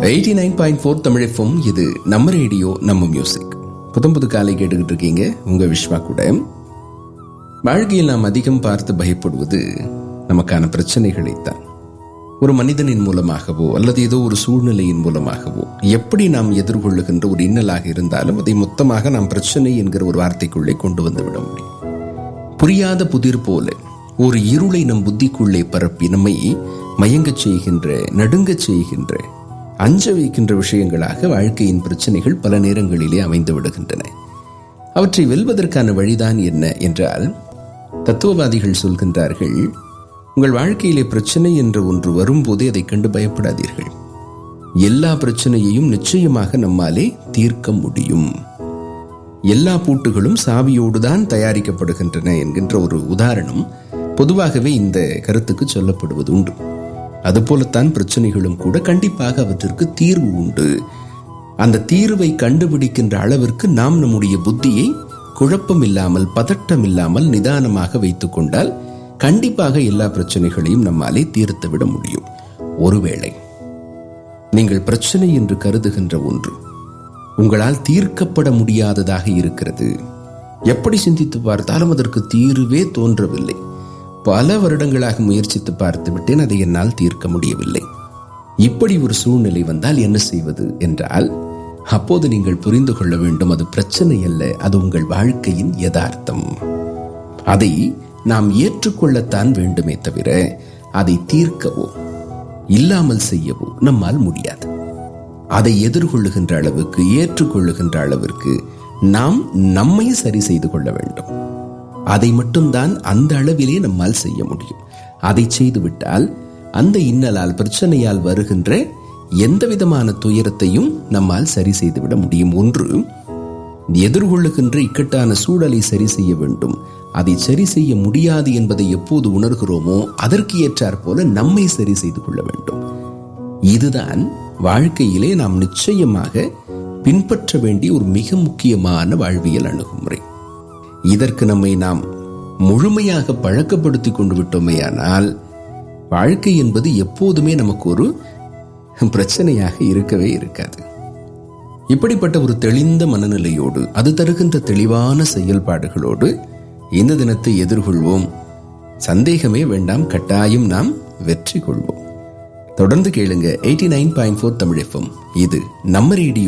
eighty nine point four தமிழஃபம் இது நம்ம ரேடியோ நம்ம மியூசிக் புத்தம் புது காலை கேட்டுக்கிட்டு இருக்கீங்க உங்க விஸ்வா கூட வாழ்க்கையில் நாம் அதிகம் பார்த்து பயப்படுவது நமக்கான பிரச்சனைகளைத்தான் ஒரு மனிதனின் மூலமாகவோ அல்லது ஏதோ ஒரு சூழ்நிலையின் மூலமாகவோ எப்படி நாம் எதிர்கொள்ளுகின்ற ஒரு இன்னலாக இருந்தாலும் அதை மொத்தமாக நாம் பிரச்சனை என்கிற ஒரு வார்த்தைக்குள்ளே கொண்டு வந்து விட முடியும் புரியாத புதிர் போல ஒரு இருளை நம் புத்திக்குள்ளே பரப்பி நம்மை மயங்கச் செய்கின்ற நடுங்கச் செய்கின்ற அஞ்ச வைக்கின்ற விஷயங்களாக வாழ்க்கையின் பிரச்சனைகள் பல நேரங்களிலே அமைந்து விடுகின்றன அவற்றை வெல்வதற்கான வழிதான் என்ன என்றால் தத்துவவாதிகள் சொல்கின்றார்கள் உங்கள் வாழ்க்கையிலே பிரச்சனை என்று ஒன்று வரும்போதே அதை கண்டு பயப்படாதீர்கள் எல்லா பிரச்சனையையும் நிச்சயமாக நம்மாலே தீர்க்க முடியும் எல்லா பூட்டுகளும் சாவியோடு தான் தயாரிக்கப்படுகின்றன என்கின்ற ஒரு உதாரணம் பொதுவாகவே இந்த கருத்துக்கு சொல்லப்படுவது உண்டு அதுபோலத்தான் பிரச்சனைகளும் கூட கண்டிப்பாக அவற்றிற்கு தீர்வு உண்டு அந்த தீர்வை கண்டுபிடிக்கின்ற அளவிற்கு நாம் நம்முடைய புத்தியை குழப்பம் இல்லாமல் பதட்டம் இல்லாமல் நிதானமாக வைத்துக் கொண்டால் கண்டிப்பாக எல்லா பிரச்சனைகளையும் நம்மாலே தீர்த்து விட முடியும் ஒருவேளை நீங்கள் பிரச்சனை என்று கருதுகின்ற ஒன்று உங்களால் தீர்க்கப்பட முடியாததாக இருக்கிறது எப்படி சிந்தித்து பார்த்தாலும் அதற்கு தீர்வே தோன்றவில்லை பல வருடங்களாக முயற்சித்து பார்த்து விட்டேன் அதை என்னால் தீர்க்க முடியவில்லை இப்படி ஒரு சூழ்நிலை வந்தால் என்ன செய்வது என்றால் அப்போது நீங்கள் புரிந்து கொள்ள வேண்டும் அது பிரச்சனை அல்ல அது உங்கள் வாழ்க்கையின் யதார்த்தம் அதை நாம் ஏற்றுக்கொள்ளத்தான் வேண்டுமே தவிர அதை தீர்க்கவோ இல்லாமல் செய்யவோ நம்மால் முடியாது அதை எதிர்கொள்ளுகின்ற அளவுக்கு ஏற்றுக்கொள்ளுகின்ற அளவிற்கு நாம் நம்மை சரி செய்து கொள்ள வேண்டும் அதை மட்டும்தான் அந்த அளவிலே நம்மால் செய்ய முடியும் அதை செய்துவிட்டால் அந்த இன்னலால் பிரச்சனையால் வருகின்ற எந்த விதமான துயரத்தையும் நம்மால் சரி செய்துவிட முடியும் ஒன்று எதிர்கொள்ளுகின்ற இக்கட்டான சூழலை சரி செய்ய வேண்டும் அதை சரி செய்ய முடியாது என்பதை எப்போது உணர்கிறோமோ அதற்கு ஏற்றாற் போல நம்மை சரி செய்து கொள்ள வேண்டும் இதுதான் வாழ்க்கையிலே நாம் நிச்சயமாக பின்பற்ற வேண்டிய ஒரு மிக முக்கியமான வாழ்வியல் அணுகுமுறை இதற்கு நம்மை நாம் முழுமையாக பழக்கப்படுத்தி கொண்டு விட்டோமேயானால் வாழ்க்கை என்பது எப்போதுமே நமக்கு ஒரு பிரச்சனையாக இருக்கவே இருக்காது இப்படிப்பட்ட ஒரு தெளிந்த மனநிலையோடு அது தருகின்ற தெளிவான செயல்பாடுகளோடு இந்த தினத்தை எதிர்கொள்வோம் சந்தேகமே வேண்டாம் கட்டாயம் நாம் வெற்றி கொள்வோம் தொடர்ந்து கேளுங்க eighty nine point four Tamil FM இது நம்ம ரேடியோ